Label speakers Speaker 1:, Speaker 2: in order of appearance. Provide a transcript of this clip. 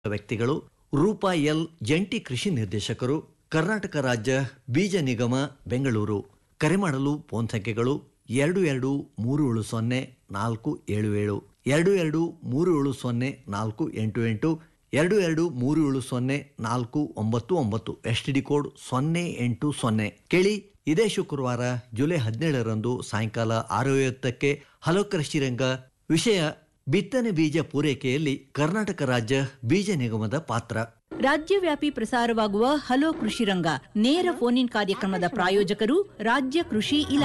Speaker 1: ವ್ಯಕ್ತಿಗಳು ರೂಪಾ ಎಲ್ ಜಂಟಿ ಕೃಷಿ ನಿರ್ದೇಶಕರು ಕರ್ನಾಟಕ ರಾಜ್ಯ ಬೀಜ ನಿಗಮ ಬೆಂಗಳೂರು ಕರೆ ಮಾಡಲು ಫೋನ್ ಸಂಖ್ಯೆಗಳು ಎರಡು ಎರಡು ಮೂರು ಏಳು ಸೊನ್ನೆ ನಾಲ್ಕು ಏಳು ಏಳು ಎರಡು ಎರಡು ಮೂರು ಏಳು ಸೊನ್ನೆ ನಾಲ್ಕು ಎಂಟು ಎಂಟು ಎರಡು ಎರಡು ಮೂರು ಏಳು ಸೊನ್ನೆ ನಾಲ್ಕು ಒಂಬತ್ತು ಒಂಬತ್ತು ಎಸ್ ಟಿ ಡಿ ಕೋಡ್ ಸೊನ್ನೆ ಎಂಟು ಸೊನ್ನೆ ಕೇಳಿ ಇದೇ ಶುಕ್ರವಾರ ಜುಲೈ ಹದಿನೇಳರಂದು ಸಾಯಂಕಾಲ ಆರು ಐವತ್ತಕ್ಕೆ ಹಲೋ ಕೃಷಿರಂಗ ವಿಷಯ ಬಿತ್ತನೆ ಬೀಜ ಪೂರೈಕೆಯಲ್ಲಿ ಕರ್ನಾಟಕ ರಾಜ್ಯ ಬೀಜ ನಿಗಮದ ಪಾತ್ರ
Speaker 2: ರಾಜ್ಯವ್ಯಾಪಿ ಪ್ರಸಾರವಾಗುವ ಹಲೋ ಕೃಷಿ ರಂಗ ನೇರ ಫೋನ್ ಇನ್ ಕಾರ್ಯಕ್ರಮದ ಪ್ರಾಯೋಜಕರು ರಾಜ್ಯ ಕೃಷಿ ಇಲಾಖೆ